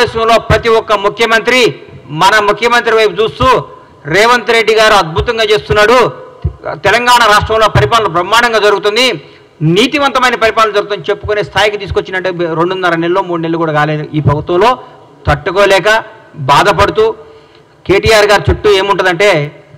భారతదేశంలో ప్రతి ఒక్క ముఖ్యమంత్రి మన ముఖ్యమంత్రి వైపు చూస్తూ రేవంత్ రెడ్డి గారు అద్భుతంగా చేస్తున్నాడు తెలంగాణ రాష్ట్రంలో పరిపాలన బ్రహ్మాండంగా జరుగుతుంది నీతివంతమైన పరిపాలన జరుగుతుంది చెప్పుకునే స్థాయికి తీసుకొచ్చినట్టే రెండున్నర నెలలో మూడు నెలలు కూడా కాలేదు ఈ ప్రభుత్వంలో తట్టుకోలేక బాధపడుతూ కేటీఆర్ గారి చుట్టూ ఏముంటుందంటే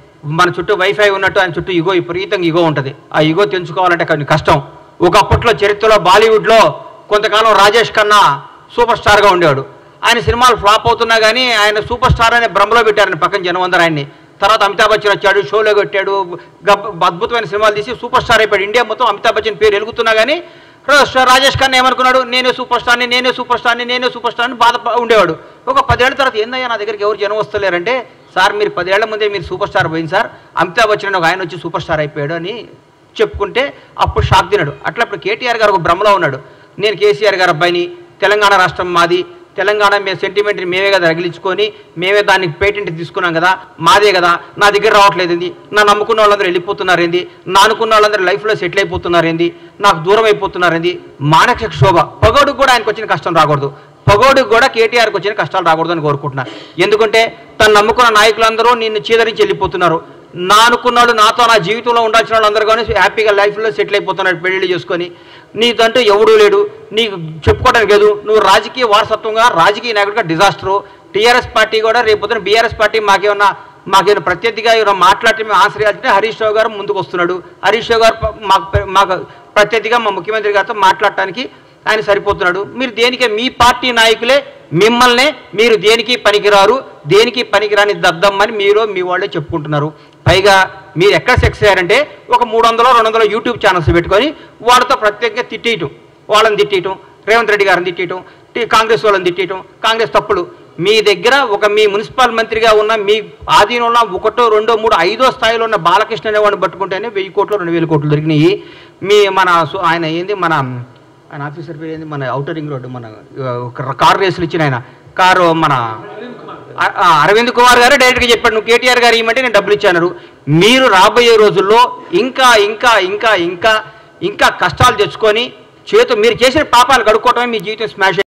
మన చుట్టూ వైఫై ఉన్నట్టు ఆయన చుట్టూ ఇగో విపరీతంగా ఇగో ఉంటుంది ఆ ఇగో తెంచుకోవాలంటే కొంచెం కష్టం ఒకప్పట్లో చరిత్రలో బాలీవుడ్లో కొంతకాలం రాజేష్ ఖన్నా సూపర్ స్టార్గా ఉండేవాడు ఆయన సినిమాలు ఫ్లాప్ అవుతున్నా కానీ ఆయన సూపర్ స్టార్ అనే భ్రమలో పెట్టారని పక్కన జనం అందరూ ఆయన్ని తర్వాత అమితాబ్ బచ్చన్ వచ్చాడు షోలో కొట్టాడు గబ్- అద్భుతమైన సినిమాలు తీసి సూపర్ స్టార్ అయిపోయాడు ఇండియా మొత్తం అమితాబ్ బచ్చన్ పేరు ఎలుగుతున్నా కానీ రా- రాజేష్ ఖన్నా ఏమనుకున్నాడు నేనే సూపర్ స్టార్ని నేనే సూపర్ స్టార్ని నేనే సూపర్ స్టార్ని బాధ ఉండేవాడు ఒక పదేళ్ల తర్వాత ఏందయ్యా నా దగ్గరికి ఎవరు జనం వస్తలేరంటే సార్ మీరు పదేళ్ల ముందే మీరు సూపర్ స్టార్ పోయింది సార్ అమితాబ్ బచ్చన్ అని ఒక ఆయన వచ్చి సూపర్ స్టార్ అయిపోయాడు అని చెప్పుకుంటే అప్పుడు షాక్ తిన్నాడు అట్లా ఇప్పుడు కేటీఆర్ గారు ఒక భ్రమలో ఉన్నాడు నేను కేసీఆర్ గారు అబ్బాయిని తెలంగాణ రాష్ట్రం మాది తెలంగాణ మేము సెంటిమెంట్ని మేమే కదా రగిలించుకొని మేమే దానికి పేటెంట్ తీసుకున్నాం కదా మాదే కదా నా దగ్గర రావట్లేదు ఏంది నా నమ్ముకున్న వాళ్ళందరూ వెళ్ళిపోతున్నారు ఏంది నా అనుకున్న వాళ్ళందరూ లైఫ్లో సెటిల్ అయిపోతున్నారు ఏంది నాకు దూరం అయిపోతున్నారు ఏంది మానసిక శోభ పగోడుకు కూడా ఆయనకు వచ్చిన కష్టం రాకూడదు పగోడుకు కూడా కేటీఆర్కి వచ్చిన కష్టాలు రాకూడదని కోరుకుంటున్నా ఎందుకంటే తను నమ్ముకున్న నాయకులందరూ నిన్ను చీదరించి వెళ్ళిపోతున్నారు నా అనుకున్నాడు నాతో నా జీవితంలో ఉండాల్సిన వాళ్ళందరూ కానీ హ్యాపీగా లైఫ్లో సెటిల్ అయిపోతున్నాడు పెళ్లి చేసుకొని నీదంటూ ఎవడూ లేడు నీకు చెప్పుకోవడానికి లేదు నువ్వు రాజకీయ వారసత్వంగా రాజకీయ నాయకుడిగా డిజాస్టరు టీఆర్ఎస్ పార్టీ కూడా రేపు పొద్దున బీఆర్ఎస్ పార్టీ మాకేమన్నా మాకేమైనా ప్రత్యర్థిగా ఎవరైనా మాట్లాడితే మేము ఆన్సర్ చేయాలంటే హరీష్ రావు గారు ముందుకు వస్తున్నాడు హరీష్ రావు గారు ప- మాకు మాకు ప్రత్యర్థిగా మా ముఖ్యమంత్రి గారితో మాట్లాడటానికి ఆయన సరిపోతున్నాడు మీరు దేనికే మీ పార్టీ నాయకులే మిమ్మల్నే మీరు దేనికి పనికిరారు దేనికి పనికిరాని దద్దమ్మని మీరు మీ వాళ్ళే చెప్పుకుంటున్నారు పైగా మీరు ఎక్కడ సెక్స్ అయ్యారంటే ఒక మూడు వందలు రెండు వందల యూట్యూబ్ ఛానల్స్ పెట్టుకొని వాళ్ళతో ప్రత్యేకంగా తిట్టేయటం వాళ్ళని తిట్టేయటం రేవంత్ రెడ్డి గారిని తిట్టేయటం టీ- కాంగ్రెస్ వాళ్ళని తిట్టేయటం కాంగ్రెస్ తప్పులు మీ దగ్గర ఒక మీ మున్సిపల్ మంత్రిగా ఉన్న మీ ఆధీనంలో ఒకటో రెండో మూడో ఐదో స్థాయిలో ఉన్న బాలకృష్ణ అనేవాడిని పట్టుకుంటేనే వెయ్యి కోట్లు రెండు వేల కోట్లు దొరికినాయి మీ మన సు- ఆయన ఏంది మన ఆయన ఆఫీసర్ పేరు ఏంది మన అవుటర్ రింగ్ రోడ్డు మన ఆ, ఒక కారు రేసులు ఇచ్చిన ఆయన కారు మన ఆ- ఆ, అరవింద్ కుమార్ గారు డైరెక్ట్గా చెప్పాడు నువ్వు కేటీఆర్ గారు ఇవ్వమంటే నేను డబ్బులు ఇచ్చాను మీరు రాబోయే రోజుల్లో ఇంకా ఇంకా ఇంకా ఇంకా ఇంకా కష్టాలు తెచ్చుకొని చేతు మీరు చేసిన పాపాలు కడుక్కోవటమే మీ జీవితం స్మాష్